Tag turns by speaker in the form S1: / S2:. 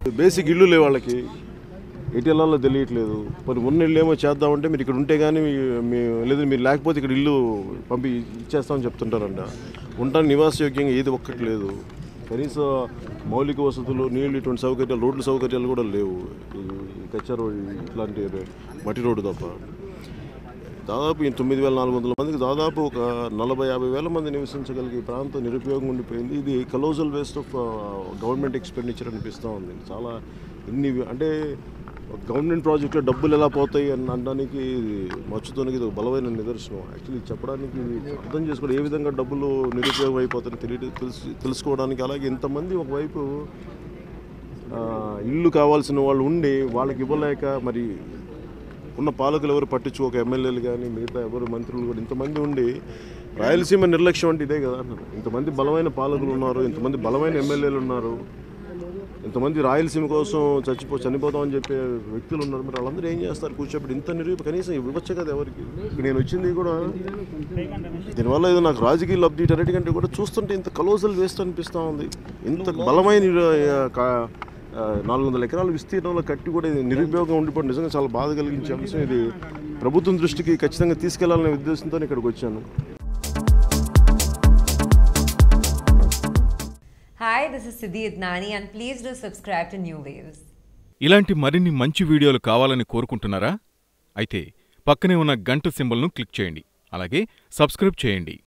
S1: Basic ఇల్లు లేవు వాళ్ళకి ఎటు వెళ్ళాలో తెలియట్లేదు మరి ఉన్న ఇల్లు ఏమో చేద్దామంటే మీరు ఇక్కడ ఉంటే కానీ మీ- మీ లేదు మీరు లేకపోతే ఇక్కడ ఇల్లు పంపి ఇచ్చేస్తామని చెప్తుంటారంట ఉండడానికి నివాసయోగ్యంగా ఏది ఒక్కటి లేదు కనీసం మౌలిక వసతులు నీళ్ళు ఇటువంటి సౌకర్యాలు రోడ్ల సౌకర్యాలు కూడా లేవు ఈ ఈ కచ్చా రోడ్ ఇట్లాంటి మట్టి రోడ్డు తప్ప దాదాపు ఈ తొమ్మిది వేల నాలుగు వందల మందికి దాదాపు ఒక నలభై యాభై వేల మంది నివసించగలిగే ఈ ప్రాంతం నిరుపయోగం ఉండిపోయింది ఇది colossal waste of government expenditure అనిపిస్తూ ఉంది చాలా ఇన్ని అంటే ఒక గవర్నమెంట్ ప్రాజెక్టులో డబ్బులు ఎలా పోతాయి అని అనడానికి ఇది మచ్చుతోనికి ఇది ఒక బలమైన నిదర్శనం యాక్చువల్లీ చెప్పడానికి ఇది అర్థం చేసుకోవడం ఏ విధంగా డబ్బులు నిరుపయోగం అయిపోతాయని తెలియ తెలుసు తెలుసుకోవడానికి అలాగే ఇంతమంది ఒకవైపు ఆ, ఇల్లు కావాల్సిన వాళ్ళు ఉండి వాళ్ళకి ఇవ్వలేక మరి ఉన్న పాలకులు ఎవరు పట్టించుకోక ఎమ్మెల్యేలు కానీ మిగతా ఎవరు మంత్రులు కూడా ఇంతమంది ఉండి రాయలసీమ నిర్లక్ష్యం అంటే ఇదే కదా అంటున్నారు ఇంతమంది బలమైన పాలకులు ఉన్నారు ఇంతమంది బలమైన ఎమ్మెల్యేలు ఉన్నారు ఇంతమంది రాయలసీమ కోసం చచ్చిపో చనిపోతామని చెప్పే వ్యక్తులు ఉన్నారు మరి వాళ్ళందరూ ఏం చేస్తారు కూర్చోబెట్టి ఇంత నిరూప కనీసం ఇవ్వచ్చు కదా ఎవరికి ఇక్కడ నేను వచ్చింది కూడా దీనివల్ల ఏదో నాకు రాజకీయ లబ్ధి అన్నిటికంటే కూడా చూస్తుంటే ఇంత కలోజల్ వేస్ట్ అనిపిస్తూ ఉంది ఇంత బలమైన ఆ, కా- ఆ, నాలుగు వందల ఎకరాల విస్తీర్ణంలో కట్టి కూడా ఇది నిరుపయోగం ఉండిపోవడం నిజంగా చాలా బాధ కలిగించే అంశం ఇది ప్రభుత్వం దృష్టికి ఖచ్చితంగా తీసుకెళ్లాలనే ఉద్దేశంతో ఇక్కడికి వచ్చాను
S2: Hi, this is Siddhi Idnani, and please do subscribe to New Waves.
S3: ఇలాంటి మరిన్ని మంచి వీడియోలు కావాలని కోరుకుంటున్నారా అయితే పక్కనే ఉన్న గంట సింబల్ను క్లిక్ చేయండి అలాగే సబ్స్క్రైబ్ చేయండి